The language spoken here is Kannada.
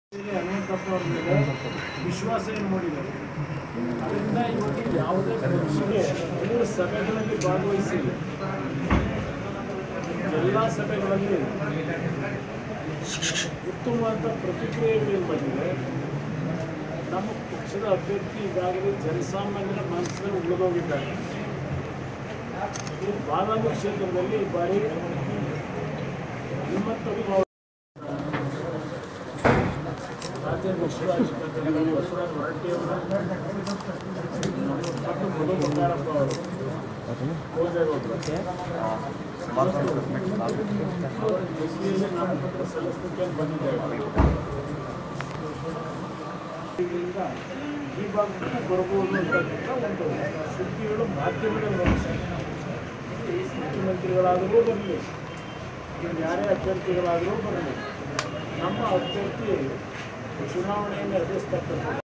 ಹನುಮಂತಪ್ಪ ಅವ್ರ ಮೇಲೆ ವಿಶ್ವಾಸ ಏನು ಮೂಡಿದ್ದಾರೆ ಅದರಿಂದ ಇವತ್ತು ಯಾವುದೇ ಪಕ್ಷಕ್ಕೆ ಮೂರು ಸಭೆಗಳಲ್ಲಿ ಭಾಗವಹಿಸಿ ಎಲ್ಲ ಸಭೆಗಳಲ್ಲಿ ಉತ್ತಮವಾದ ಪ್ರತಿಕ್ರಿಯೆಗಳು ಬಂದಿದೆ ನಮ್ಮ ಪಕ್ಷದ ಅಭ್ಯರ್ಥಿ ಈಗಾಗಲೇ ಜನಸಾಮಾನ್ಯರ ಮನಸ್ಸಿನಲ್ಲಿ ಉಳಿದೋಗಿದ್ದಾರೆ ಈ ಬಾದಾಮಿ ಕ್ಷೇತ್ರದಲ್ಲಿ ಈ ಬಾರಿ ಹನುಮಂತಪ್ಪ ಅವರು ರಾಜ್ಯ ಬಸವರಾಜ ಬಸವರಾಜ ಹೊರಟ್ಟಿಯವರು ಮತ್ತು ಮಧು ಬಂಗಾರಪ್ಪ ಅವರು ಹೋದರು ಅವರ ಜೊತೆಯಲ್ಲಿ ನಾಮಪತ್ರ ಸಲ್ಲಿಸಲಿಕ್ಕೆ ಬಂದಿದ್ದೇವೆ ಇದರಿಂದ ಈ ಭಾಗಕ್ಕೆ ಬರ್ಬೋದು ಅಂತಕ್ಕಂಥ ಒಂದು ಸುದ್ದಿಗಳು ಮಾಧ್ಯಮದಲ್ಲಿ ಬಂದಿದೆ. ಮುಖ್ಯಮಂತ್ರಿಗಳಾದರೂ ಬರಲಿ ಇನ್ನು ಯಾರೇ ಅಭ್ಯರ್ಥಿಗಳಾದರೂ ಬರಲಿ ನಮ್ಮ ಅಭ್ಯರ್ಥಿ ಚುನಾವಣೆಯನ್ನು ಎದುರಿಸ್ತಕ್ಕಂಥ